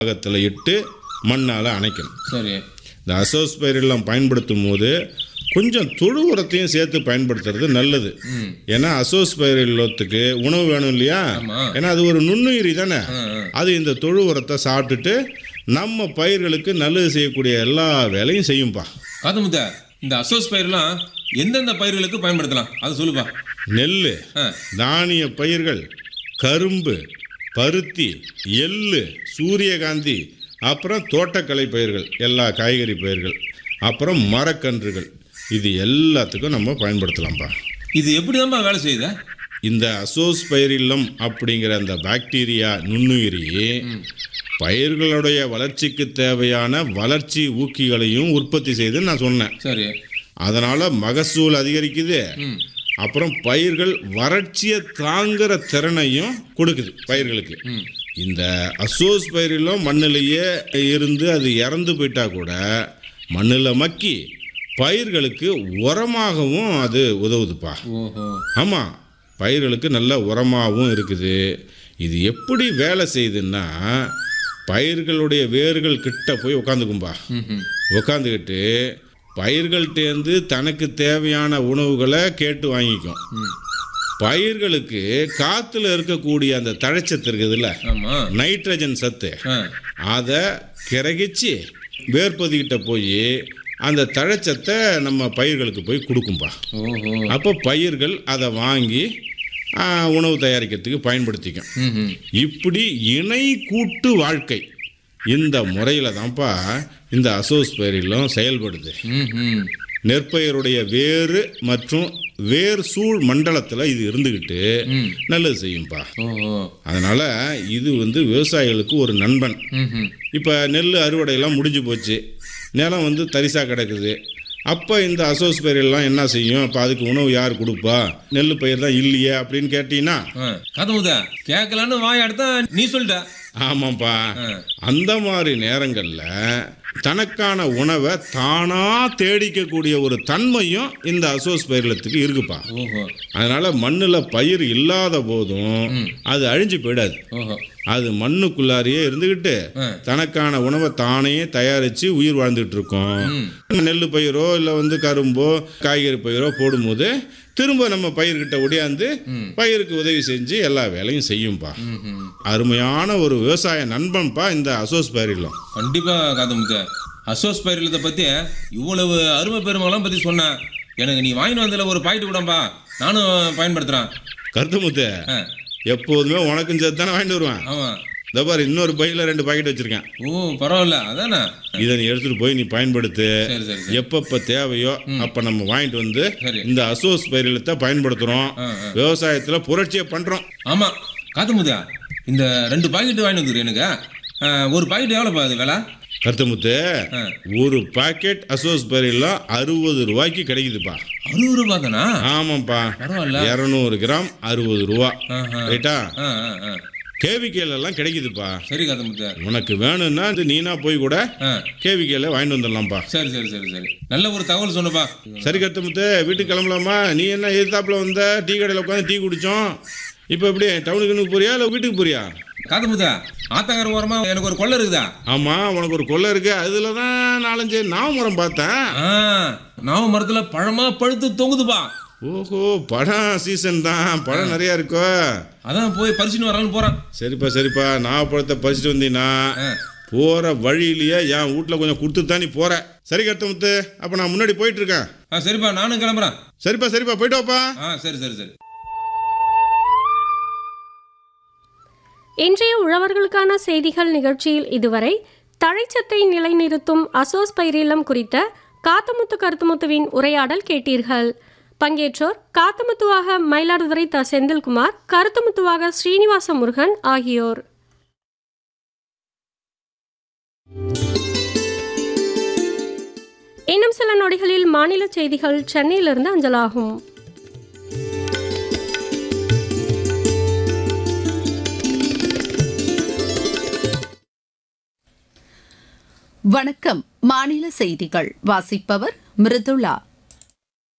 பாகத்தில் இட்டு மண்ணால் அணைக்கணும் சரி இந்த அசோஸ்பைரிலம் பயன்படுத்தும் போது கொஞ்சம் தொழு உரத்தையும் சேர்த்து பயன்படுத்துறது நல்லது ம் ஏன்னா அசோஸ்பைரிலத்துக்கு உணவு வேணும் இல்லையா ஆமா. ஏன்னா அது ஒரு நுண்ணுயிரி தானே ஆ, ஆ. அது இந்த தொழு உரத்தை சாப்பிட்டுட்டு நம்ம பயிர்களுக்கு நல்லது செய்யக்கூடிய எல்லா வேலையும் செய்யும்பா காத்தமுத்த இந்த அசோஸ் பயிரெல்லாம் எந்தெந்த பயிர்களுக்கு பயன்படுத்தலாம் அதை சொல்லுப்பா நெல் ஆ தானிய பயிர்கள் கரும்பு பருத்தி எள்ளு சூரியகாந்தி அப்புறம் தோட்டக்கலை பயிர்கள் எல்லா காய்கறி பயிர்கள் அப்புறம் மரக்கன்றுகள் இது எல்லாத்துக்கும் நம்ம பயன்படுத்தலாம்ப்பா இது எப்படி வேலை செய்யுது இந்த அசோஸ் பயிரில்லம் அப்படிங்கிற அந்த பாக்டீரியா நுண்ணுயிரி பயிர்களுடைய வளர்ச்சிக்கு தேவையான வளர்ச்சி ஊக்கிகளையும் உற்பத்தி செய்து நான் சொன்னேன் சரி அதனால் மகசூல் அதிகரிக்குது ம் அப்புறம் பயிர்கள் வறட்சியை தாங்குற திறனையும் கொடுக்குது பயிர்களுக்கு ம் இந்த அசோஸ் பயிரிலும் மண்ணிலேயே இருந்து அது இறந்து போயிட்டா கூட மண்ணில் மக்கி பயிர்களுக்கு உரமாகவும் அது உதவுதுப்பா ஓஹோ ஆமாம் பயிர்களுக்கு நல்ல உரமாகவும் இருக்குது இது எப்படி வேலை செய்யுதுன்னா பயிர்களுடைய வேர்கள் கிட்ட போய் உட்காந்துக்கும்பா ம் ம் உட்காந்துக்கிட்டு பயிர்கள்டேருந்து தனக்கு தேவையான உணவுகளை கேட்டு வாங்கிக்கும் ம் பயிர்களுக்கு காற்றுல இருக்கக்கூடிய அந்த தழைச்சத்து இருக்குதுல்ல ஆமாம் நைட்ரஜன் சத்து ஆ அதை கிரகிச்சு வேர்பதிக்கிட்ட போய் அந்த தழைச்சத்தை நம்ம பயிர்களுக்கு போய் கொடுக்கும்பா ஓஹோ அப்போ பயிர்கள் அதை வாங்கி ஆ, உணவு தயாரிக்கிறதுக்கு பயன்படுத்திக்கும் ம் ம் இப்படி இணை கூட்டு வாழ்க்கை இந்த முறையில் தான்ப்பா இந்த அசோஸ் பயிரிலும் செயல்படுது ம் ம் நெற்பயிරුடைய வேறு மற்றும் வேர் சூழ் மண்டலத்தில் இது இருந்துக்கிட்டு ம் நல்லது செய்யும்பா ஓஹோ அதனால் இது வந்து விவசாயிகளுக்கு ஒரு நண்பன் ம் ம் இப்போ நெல் அறுவடையெல்லாம் முடிஞ்சு போச்சு நிலம் வந்து தரிசாக கிடக்குது அப்போ இந்த அசோஸ் பயிரெல்லாம் என்ன செய்யும் அப்போ அதுக்கு உணவு யார் கொடுப்பா நெல் பயிர் தான் இல்லையே அப்படின்னு கேட்டீங்கன்னா ஆ காத்தமுத்த கேட்கலான்னு வாய் அடுத்தா நீ சொல்லிட்ட ஆமாப்பா ஆ அந்த மாதிரி நேரங்களில் தனக்கான உணவை தானாக தேடிக்கக்கூடிய ஒரு தன்மையும் இந்த அசோஸ் பயிர்களத்துக்கு இருக்குப்பா ஓஹோ அதனால் மண்ணில் பயிர் இல்லாத போதும் ம். அது அழிஞ்சு போயிடாது ஓஹோ அது மண்ணுக்குள்ளாரியே இருந்துக்கிட்டு ஆ தனக்கான உணவை தானே தயாரித்து உயிர் வாழ்ந்துட்டு இருக்கோம் ம் நெல் பயிரோ இல்லை வந்து கரும்போ காய்கறி பயிரோ போடும்போது திரும்ப நம்ம பயிர்கிட்ட ஒடியாந்து ம். பயிருக்கு உதவி செஞ்சு எல்லா வேலையும் செய்யும்பா ம் ம் அருமையான ஒரு விவசாய நண்பன்பா இந்த அசோஸ் பயிரிலம் கண்டிப்பா காத்தமுத்த அசோஸ் பயிரிலத்தை பத்தி இவ்வளவு அருமை பெருமைலாம் பத்தி சொன்னேன் எனக்கு நீ வாங்கிட்டு வந்ததுல ஒரு பாக்கெட் கூடப்பா நானும் பயன்படுத்துறேன் கருத்துமுத்து ஆ, எப்போதுமே உனக்கும் சேர்த்து தானே வாங்கிட்டு வருவேன் ஆமா இந்த பாரு இன்னொரு பையில ரெண்டு பாக்கெட் வச்சிருக்கேன் ஓ பரவாயில்ல அதானே இதை நீ எடுத்துட்டு போய் நீ பயன்படுத்து சரி சரி சரி எப்பப்ப தேவையோ அப்ப நம்ம வாங்கிட்டு வந்து சரி இந்த அசோஸ் பயிரிலத்தை பயன்படுத்துறோம் ஆ, ஆ. விவசாயத்துல புரட்சியை பண்றோம் ஆமா காத்தமுத்தா இந்த ரெண்டு பாக்கெட் வாங்கிட்டு வந்துரு எனக்கு ஆ, ஒரு பாக்கெட் எவ்வளோப்பா அது விலை கருத்துமுத்து ஆ, ஒரு பாக்கெட் அசோஸ் பயிரிலம் அறுபது ரூபாய்க்கு கிடைக்குதுப்பா அறுபது ரூபா தானா ஆமாப்பா பரவாயில்ல இரநூறு கிராம் அறுபது ரூபா ஆஹா. ரைட்டா ஆ ஆ ஆ கேவிகேல எல்லாம் கிடைக்குதுப்பா சரி காத்தமுத்தா உனக்கு வேணும்னா இது நீனா போய் கூட ஆ கேவிகேல வாங்கிட்டு வந்துடலாம்ப்பா சரி சரி சரி சரி நல்ல ஒரு தகவல் சொன்னப்பா சரி கருத்துமுத்து வீட்டுக்கு கிளம்பலாமா நீ என்ன எதிர்த்தாப்புல வந்த டீ கடையில் உட்காந்து டீ குடிச்சோம் இப்போ எப்படி டவுனுக்கு போறியா இல்லை வீட்டுக்கு போறியா காத்தமுத்தா ஆத்தங்கர ஓரமா எனக்கு ஒரு கொள்ளை இருக்குதா ஆமாம் உனக்கு ஒரு கொள்ளை இருக்கு அதில் தான் நாலஞ்சு நாவமரம் பார்த்தேன் ஆ நாவ மரத்துல பழமா பழுத்து தொங்குதுப்பா ஓஹோ பழம் சீசன் தான் பழம் நிறையா இருக்கோ அதான் போய் பறிச்சுன்னு வரலான்னு போறேன் சரிப்பா சரிப்பா நாவப்பழத்தை பறிச்சுட்டு வந்தீங்கன்னா ஆ, போகிற வழியிலேயே என் வீட்டில் கொஞ்சம் கொடுத்துட்டு தான் நீ போகிற சரி கருத்தமுத்து அப்போ நான் முன்னாடி போயிட்டு இருக்கேன் ஆ சரிப்பா நானும் கிளம்புறேன் சரிப்பா சரிப்பா போயிட்டு வாப்பா ஆ சரி சரி சரி இன்றைய உழவர்களுக்கான செய்திகள் நிகழ்ச்சியில் இதுவரை தழைச்சத்தை நிலைநிறுத்தும் அசோஸ் பைரிலம் குறித்த காத்தமுத்து கருத்துமுத்துவின் உரையாடல் கேட்டீர்கள் பங்கேற்றோர் காத்தமுத்துவாக மயிலாடுதுறை த செந்தில்குமார் கருத்துமுத்துவாக ஸ்ரீனிவாச முருகன் ஆகியோர் இன்னும் சில நொடிகளில் மாநில செய்திகள் சென்னையிலிருந்து அஞ்சலாகும் வணக்கம் மாநில செய்திகள் வாசிப்பவர் மிருதுளா